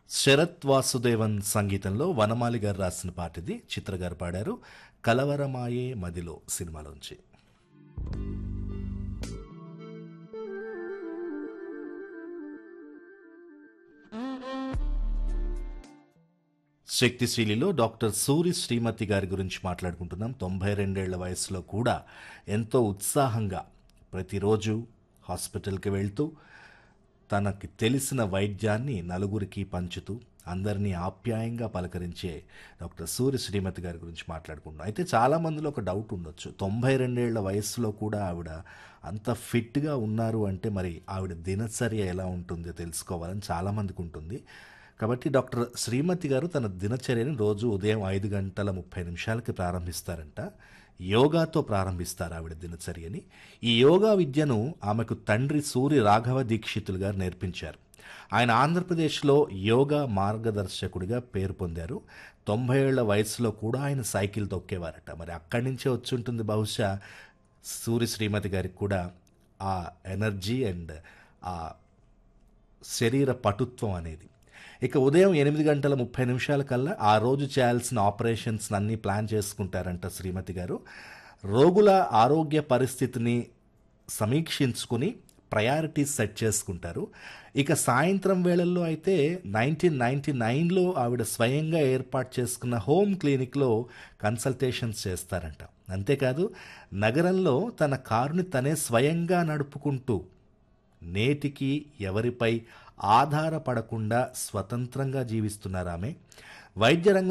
శరత్ వాసుదేవన్ సంగీతంలో వనమాలి గారు రాసిన పాట ఇది చిత్ర గారు పాడారు కలవరమాయే మదిలో సినిమాలోంచి శక్తిశీలిలో డాక్టర్ సూరి శ్రీమతి గారి గురించి మాట్లాడుకుంటున్నాం తొంభై రెండేళ్ల వయసులో కూడా ఎంతో ఉత్సాహంగా ప్రతిరోజు హాస్పిటల్కి వెళ్తూ తనకి తెలిసిన వైద్యాన్ని నలుగురికి పంచుతూ అందరినీ ఆప్యాయంగా పలకరించే డాక్టర్ సూర్య శ్రీమతి గారి గురించి మాట్లాడుకుంటున్నాం అయితే చాలా మందిలో ఒక డౌట్ ఉండొచ్చు తొంభై రెండేళ్ల వయస్సులో కూడా ఆవిడ అంత ఫిట్గా ఉన్నారు అంటే మరి ఆవిడ దినచర్య ఎలా ఉంటుందో తెలుసుకోవాలని చాలామందికి ఉంటుంది కాబట్టి డాక్టర్ శ్రీమతి గారు తన దినచర్యని రోజు ఉదయం ఐదు గంటల ముప్పై నిమిషాలకి ప్రారంభిస్తారంట యోగాతో ప్రారంభిస్తారు ఆవిడ దినచర్యని ఈ యోగా విద్యను ఆమెకు తండ్రి సూర్య రాఘవ దీక్షితులు గారు నేర్పించారు ఆయన ఆంధ్రప్రదేశ్లో యోగా మార్గదర్శకుడిగా పేరు పొందారు తొంభై ఏళ్ల వయసులో కూడా ఆయన సైకిల్ తొక్కేవారట మరి అక్కడి నుంచే వచ్చి ఉంటుంది బహుశా సూర్య శ్రీమతి గారికి కూడా ఆ ఎనర్జీ అండ్ ఆ శరీర పటుత్వం అనేది ఇక ఉదయం ఎనిమిది గంటల ముప్పై నిమిషాల కల్లా ఆ రోజు చేయాల్సిన ఆపరేషన్స్ అన్నీ ప్లాన్ చేసుకుంటారంట శ్రీమతి గారు రోగుల ఆరోగ్య పరిస్థితిని సమీక్షించుకుని ప్రయారిటీస్ సెట్ చేసుకుంటారు ఇక సాయంత్రం వేళల్లో అయితే నైన్టీన్ నైన్టీ నైన్లో ఆవిడ స్వయంగా ఏర్పాటు చేసుకున్న హోమ్ క్లినిక్లో కన్సల్టేషన్స్ చేస్తారంట అంతేకాదు నగరంలో తన కారుని తనే స్వయంగా నడుపుకుంటూ నేటికి ఎవరిపై ఆధారపడకుండా స్వతంత్రంగా జీవిస్తున్నారు ఆమె వైద్య రంగం